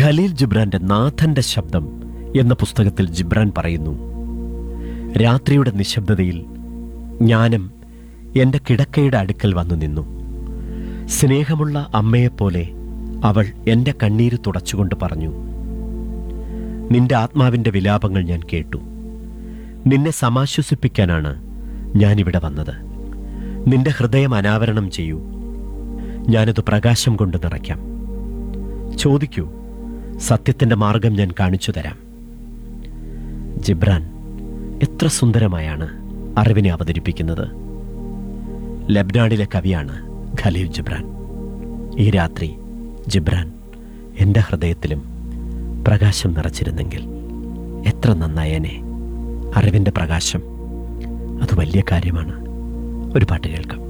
ഖലീൽ ജിബ്രാന്റെ നാഥന്റെ ശബ്ദം എന്ന പുസ്തകത്തിൽ ജിബ്രാൻ പറയുന്നു രാത്രിയുടെ നിശബ്ദതയിൽ ജ്ഞാനം എൻ്റെ കിടക്കയുടെ അടുക്കൽ വന്നു നിന്നു സ്നേഹമുള്ള അമ്മയെപ്പോലെ അവൾ എൻ്റെ കണ്ണീര് തുടച്ചുകൊണ്ട് പറഞ്ഞു നിന്റെ ആത്മാവിൻ്റെ വിലാപങ്ങൾ ഞാൻ കേട്ടു നിന്നെ സമാശ്വസിപ്പിക്കാനാണ് ഞാനിവിടെ വന്നത് നിന്റെ ഹൃദയം അനാവരണം ചെയ്യൂ ഞാനത് പ്രകാശം കൊണ്ട് നിറയ്ക്കാം ചോദിക്കൂ സത്യത്തിൻ്റെ മാർഗം ഞാൻ കാണിച്ചു തരാം ജിബ്രാൻ എത്ര സുന്ദരമായാണ് അറിവിനെ അവതരിപ്പിക്കുന്നത് ലബ്നാഡിലെ കവിയാണ് ഖലീൽ ജിബ്രാൻ ഈ രാത്രി ജിബ്രാൻ എൻ്റെ ഹൃദയത്തിലും പ്രകാശം നിറച്ചിരുന്നെങ്കിൽ എത്ര നന്നായേനെ അറിവിൻ്റെ പ്രകാശം അത് വലിയ കാര്യമാണ് ഒരു പാട്ട് കേൾക്കാം